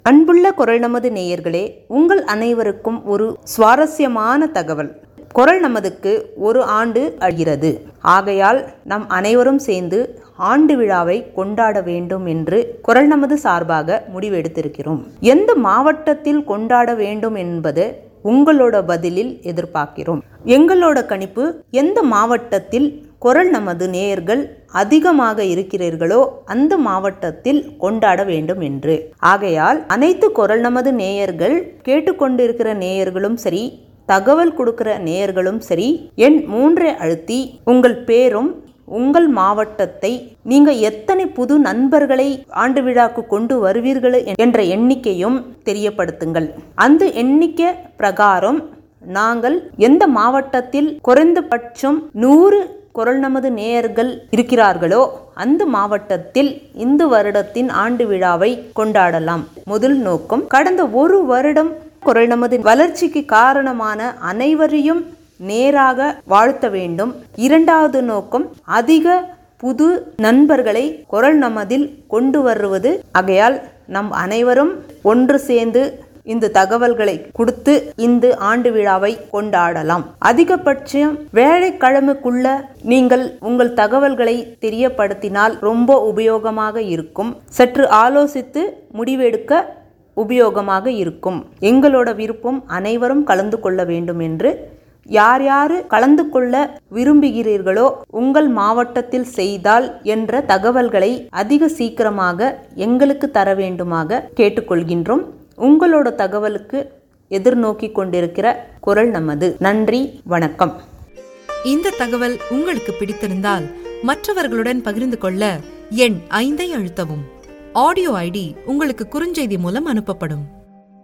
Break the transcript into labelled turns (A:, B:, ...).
A: அன்புள்ள குரல் நமது நேயர்களே உங்கள் அனைவருக்கும் ஒரு சுவாரஸ்யமான தகவல் குரல் நமதுக்கு ஒரு ஆண்டு ஆகிறது ஆகையால் நம் அனைவரும் சேர்ந்து ஆண்டு விழாவை கொண்டாட வேண்டும் என்று குரல் நமது சார்பாக முடிவெடுத்திருக்கிறோம் எந்த மாவட்டத்தில் கொண்டாட வேண்டும் என்பது உங்களோட பதிலில் எதிர்பார்க்கிறோம் எங்களோட கணிப்பு எந்த மாவட்டத்தில் குரல் நமது நேயர்கள் அதிகமாக இருக்கிறீர்களோ அந்த மாவட்டத்தில் கொண்டாட வேண்டும் என்று ஆகையால் அனைத்து குரல் நமது நேயர்கள் கேட்டுக்கொண்டிருக்கிற நேயர்களும் சரி தகவல் கொடுக்கிற நேயர்களும் சரி எண் மூன்றை அழுத்தி உங்கள் பேரும் உங்கள் மாவட்டத்தை நீங்க எத்தனை புது நண்பர்களை ஆண்டு விழாக்கு கொண்டு வருவீர்கள் என்ற எண்ணிக்கையும் தெரியப்படுத்துங்கள் அந்த எண்ணிக்கை பிரகாரம் நாங்கள் எந்த மாவட்டத்தில் குறைந்தபட்சம் நூறு குரல் நமது நேயர்கள் இருக்கிறார்களோ அந்த மாவட்டத்தில் இந்த வருடத்தின் ஆண்டு விழாவை கொண்டாடலாம் முதல் நோக்கம் கடந்த ஒரு வருடம் குரல் நமது வளர்ச்சிக்கு காரணமான அனைவரையும் நேராக வாழ்த்த வேண்டும் இரண்டாவது நோக்கம் அதிக புது நண்பர்களை குரல் நமதில் கொண்டு வருவது ஆகையால் நம் அனைவரும் ஒன்று சேர்ந்து இந்த தகவல்களை கொடுத்து இந்த ஆண்டு விழாவை கொண்டாடலாம் அதிகபட்சம் வேலைக்கிழமைக்குள்ள நீங்கள் உங்கள் தகவல்களை தெரியப்படுத்தினால் ரொம்ப உபயோகமாக இருக்கும் சற்று ஆலோசித்து முடிவெடுக்க உபயோகமாக இருக்கும் எங்களோட விருப்பம் அனைவரும் கலந்து கொள்ள வேண்டும் என்று யார் யாரு கலந்து கொள்ள விரும்புகிறீர்களோ உங்கள் மாவட்டத்தில் செய்தால் என்ற தகவல்களை அதிக சீக்கிரமாக எங்களுக்கு தர வேண்டுமாக கேட்டுக்கொள்கின்றோம் உங்களோட தகவலுக்கு எதிர்நோக்கி கொண்டிருக்கிற குரல் நமது நன்றி வணக்கம்
B: இந்த தகவல் உங்களுக்கு பிடித்திருந்தால் மற்றவர்களுடன் பகிர்ந்து கொள்ள எண் ஐந்தை அழுத்தவும் ஆடியோ ஐடி உங்களுக்கு குறுஞ்செய்தி மூலம் அனுப்பப்படும்